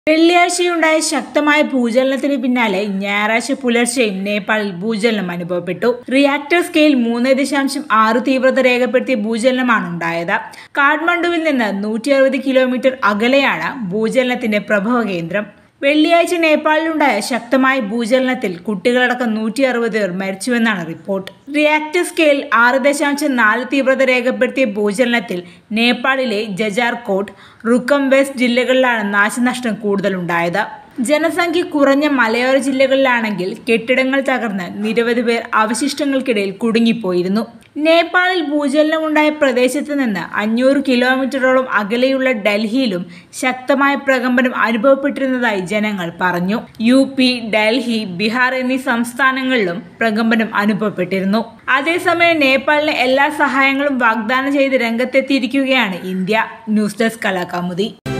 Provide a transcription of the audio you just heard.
വെള്ളിയാഴ്ചയുണ്ടായ ശക്തമായ ഭൂചലനത്തിന് പിന്നാലെ ഞായറാഴ്ച പുലർച്ചെയും നേപ്പാളിൽ ഭൂചലനം അനുഭവപ്പെട്ടു റിയാക്ടർ സ്കെയിൽ മൂന്ന് ദശാംശം ആറ് തീവ്രത രേഖപ്പെടുത്തിയ ഭൂചലനമാണ് ഉണ്ടായത് കാഠ്മണ്ഡുവിൽ നിന്ന് നൂറ്റി അറുപത് കിലോമീറ്റർ അകലെയാണ് ഭൂചലനത്തിന്റെ പ്രഭവ കേന്ദ്രം വെള്ളിയാഴ്ച നേപ്പാളിലുണ്ടായ ശക്തമായ ഭൂചലനത്തിൽ കുട്ടികളടക്കം നൂറ്റി അറുപത് പേർ മരിച്ചുവെന്നാണ് റിപ്പോർട്ട് റിയാക്ടർ സ്കെയിൽ ആറ് ദശാംശം നാല് തീവ്രത രേഖപ്പെടുത്തിയ ഭൂചലനത്തിൽ നേപ്പാളിലെ ജജാർകോട്ട് റുക്കം വെസ്റ്റ് ജില്ലകളിലാണ് നാശനഷ്ടം കൂടുതലുണ്ടായത് ജനസംഖ്യ കുറഞ്ഞ മലയോര ജില്ലകളിലാണെങ്കിൽ കെട്ടിടങ്ങൾ തകർന്ന് നിരവധി പേർ അവശിഷ്ടങ്ങൾക്കിടയിൽ കുടുങ്ങിപ്പോയിരുന്നു നേപ്പാളിൽ ഭൂചലനമുണ്ടായ പ്രദേശത്ത് നിന്ന് അഞ്ഞൂറ് കിലോമീറ്ററോളം അകലെയുള്ള ഡൽഹിയിലും ശക്തമായ പ്രകമ്പനം അനുഭവപ്പെട്ടിരുന്നതായി ജനങ്ങൾ പറഞ്ഞു യു പി ഡൽഹി ബീഹാർ എന്നീ സംസ്ഥാനങ്ങളിലും പ്രകമ്പനം അനുഭവപ്പെട്ടിരുന്നു അതേസമയം നേപ്പാളിന് എല്ലാ സഹായങ്ങളും വാഗ്ദാനം ചെയ്ത് രംഗത്തെത്തിയിരിക്കുകയാണ് ഇന്ത്യ ന്യൂസ് ഡെസ്ക് കലാകൗമുദി